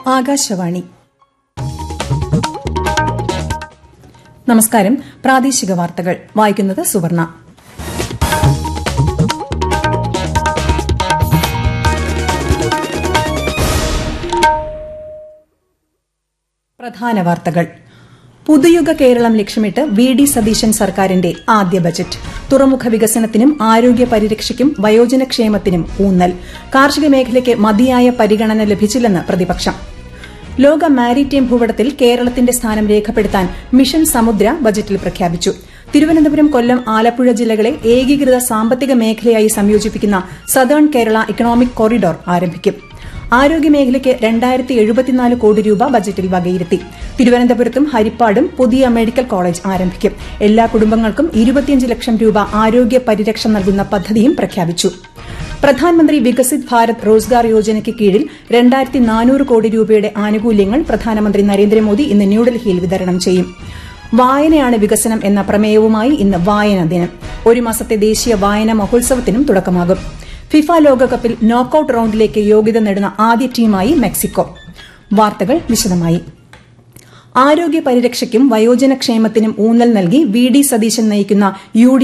ആകാശവാണി നമസ്കാരം പ്രാദേശിക വാർത്തകൾ വായിക്കുന്നത് സുവർണ പ്രധാന വാർത്തകൾ പുതുയുഗ കേരളം ലക്ഷ്യമിട്ട് വി ഡി സതീശൻ സർക്കാരിന്റെ ആദ്യ ബജറ്റ് തുറമുഖ വികസനത്തിനും ആരോഗ്യ പരിരക്ഷയ്ക്കും വയോജനക്ഷേമത്തിനും ഊന്നൽ കാർഷിക മേഖലയ്ക്ക് മതിയായ പരിഗണന ലഭിച്ചില്ലെന്ന് പ്രതിപക്ഷം ലോക മാരിടൈം ഭൂപടത്തിൽ കേരളത്തിന്റെ സ്ഥാനം രേഖപ്പെടുത്താൻ മിഷൻ സമുദ്ര ബജറ്റിൽ പ്രഖ്യാപിച്ചു തിരുവനന്തപുരം കൊല്ലം ആലപ്പുഴ ജില്ലകളെ ഏകീകൃത സാമ്പത്തിക മേഖലയായി സംയോജിപ്പിക്കുന്ന സദേൺ കേരള ഇക്കണോമിക് കോറിഡോർ ആരംഭിക്കും ആരോഗ്യമേഖലയ്ക്ക് രണ്ടായിരത്തി എഴുപത്തിനാല് കോടി രൂപ ബജറ്റിൽ വകയിരുത്തി തിരുവനന്തപുരത്തും ഹരിപ്പാടും പുതിയ മെഡിക്കൽ കോളേജ് ആരംഭിക്കും എല്ലാ കുടുംബങ്ങൾക്കും ഇരുപത്തിയഞ്ച് ലക്ഷം രൂപ ആരോഗ്യ പരിരക്ഷ നൽകുന്ന പദ്ധതിയും പ്രഖ്യാപിച്ചു പ്രധാനമന്ത്രി വികസിത് ഭാരത് റോസ്ഗാർ യോജനയ്ക്ക് കീഴിൽ രണ്ടായിരത്തി നാനൂറ് കോടി രൂപയുടെ ആനുകൂല്യങ്ങൾ പ്രധാനമന്ത്രി നരേന്ദ്രമോദി ഇന്ന് ന്യൂഡൽഹിയിൽ വിതരണം ചെയ്യും വായനയാണ് വികസനം എന്ന പ്രമേയവുമായി ഇന്ന് വായനാ ദിനം ഒരു മാസത്തെ ദേശീയ വായനാ മഹോത്സവത്തിനും തുടക്കമാകും ഫിഫ ലോകകപ്പിൽ നോക്കൌട്ട് റൌണ്ടിലേക്ക് യോഗ്യത നേടുന്ന ആദ്യ ടീമായി മെക്സിക്കോ വാർത്തകൾ വിശദമായി ആരോഗ്യ പരിരക്ഷയ്ക്കും വയോജനക്ഷേമത്തിനും ഊന്നൽ നൽകി വി ഡി സതീശൻ നയിക്കുന്ന യു